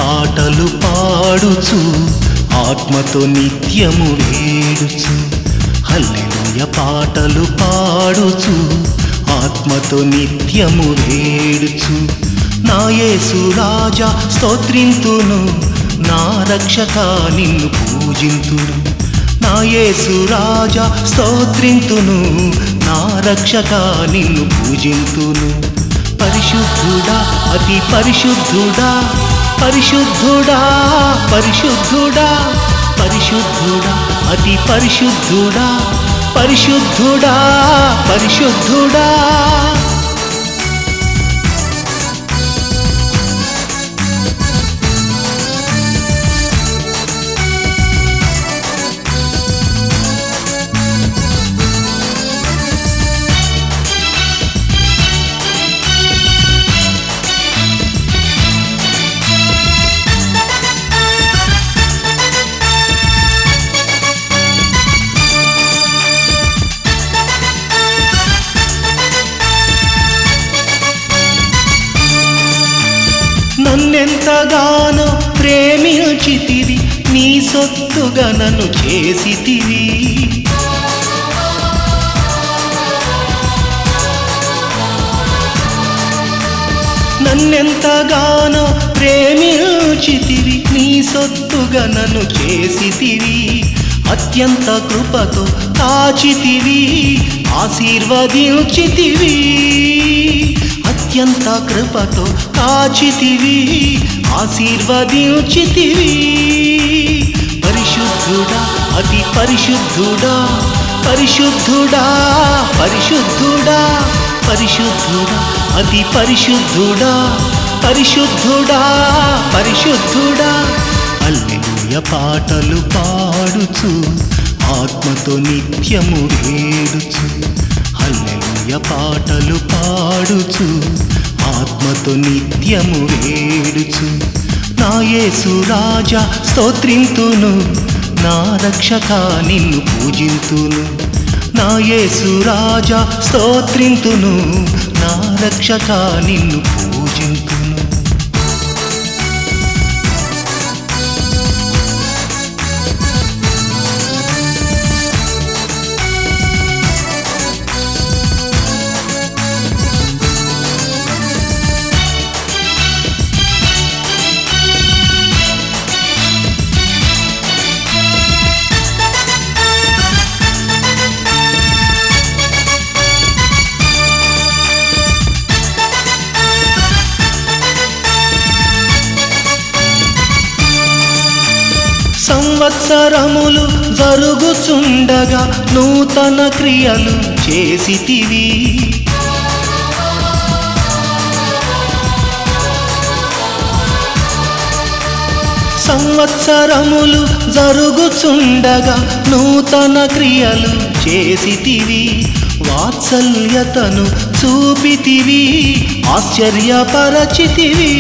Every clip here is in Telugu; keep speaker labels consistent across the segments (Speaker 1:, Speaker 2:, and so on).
Speaker 1: పాటలు పాడుచు ఆత్మతో నిత్యము వేడుచు హల్లెలూయ పాటలు పాడుచు ఆత్మతో నిత్యము వేడుచు నా యేసు రాజా స్తోత్రింతును నా రక్షక నిన్ను పూజింతును నా యేసు రాజా స్తోత్రింతును నా రక్షక నిన్ను పూజింతును పరిశుద్ధుడా అతి పరిశుద్ధుడా పరిశుద్ధుడా పరిశుద్ధుడా పరిశుద్ధుడా అతి పరిశుద్ధుడా పరిశుద్ధుడా పరిశుద్ధుడా నన్నెంతగానో ప్రేమించితివి నీ సొత్తుగా నన్ను చేసితివి నన్నెంతగానో ప్రేమించితివి నీ సొత్తుగా నన్ను చేసితివి అత్యంత కృపతో కాచితివి ఆశీర్వదించితివి అత్యంత కృపతో కాచితివి ఆశీర్వదించితివి పరిశుద్ధుడా అతి పరిశుద్ధుడా పరిశుద్ధుడా పరిశుద్ధుడా పరిశుద్ధుడా అతి పరిశుద్ధుడా పరిశుద్ధుడా పరిశుద్ధుడా అల్లెలుయ పాటలు పాడుచు ఆత్మతో నిత్యము వేడుచు హల్లెలూయ పాటలు పాడుచు ఆత్మతో నిత్యము వేడుచు నా యేసు రాజా స్తోత్రింతును నా రక్షక నిన్ను పూజింతును నా యేసు రాజా స్తోత్రింతును నా రక్షక నిన్ను పూజింతును సంవత్సరములు జరుగుచుండగా నూతన క్రియలు చేసితివి సంవత్సరములు జరుగుచుండగా నూతన క్రియలు చేసితివి వాత్సల్యతను చూపితివి ఆశ్చర్యపరచితివి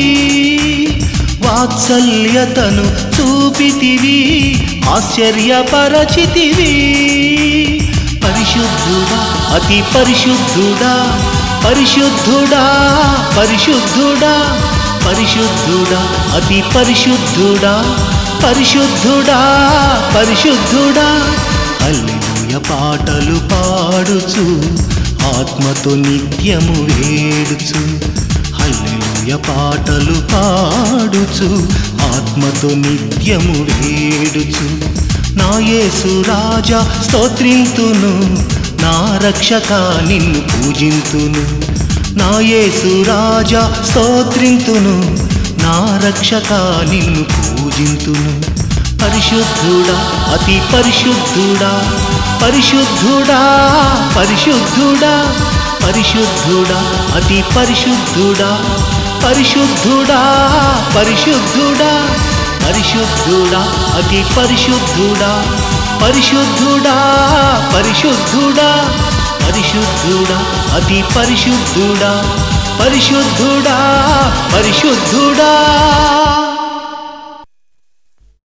Speaker 1: వాత్సల్యతను చూపితివి ఆశ్చర్యపరచితివి పరిశుద్ధుడా అతి పరిశుద్ధుడా పరిశుద్ధుడా పరిశుద్ధుడా పరిశుద్ధుడా అతి పరిశుద్ధుడా పరిశుద్ధుడా పరిశుద్ధుడా హల్లెలూయ పాటలు పాడుచు ఆత్మతో నిత్యము వేడుచు హల్లెలూయ పాటలు పాడుచు ఆత్మతో నిత్యము వేడుచు నా యేసు రాజా స్తోత్రింతును నా రక్షక నిన్ను పూజింతును నా యేసు రాజా స్తోత్రింతును నా రక్షక నిన్ను పూజింతును పరిశుద్ధుడా అతి పరిశుద్ధుడా పరిశుద్ధుడా పరిశుద్ధుడా పరిశుద్ధుడా అతి పరిశుద్ధుడా పరిశుద్ధుడా పరిశుద్ధుడా పరిశుద్ధుడా అతి పరిశుద్ధుడా పరిశుద్ధుడా పరిశుద్ధుడా పరిశుద్ధుడా అతి పరిశుద్ధుడా పరిశుద్ధుడా పరిశుద్ధుడా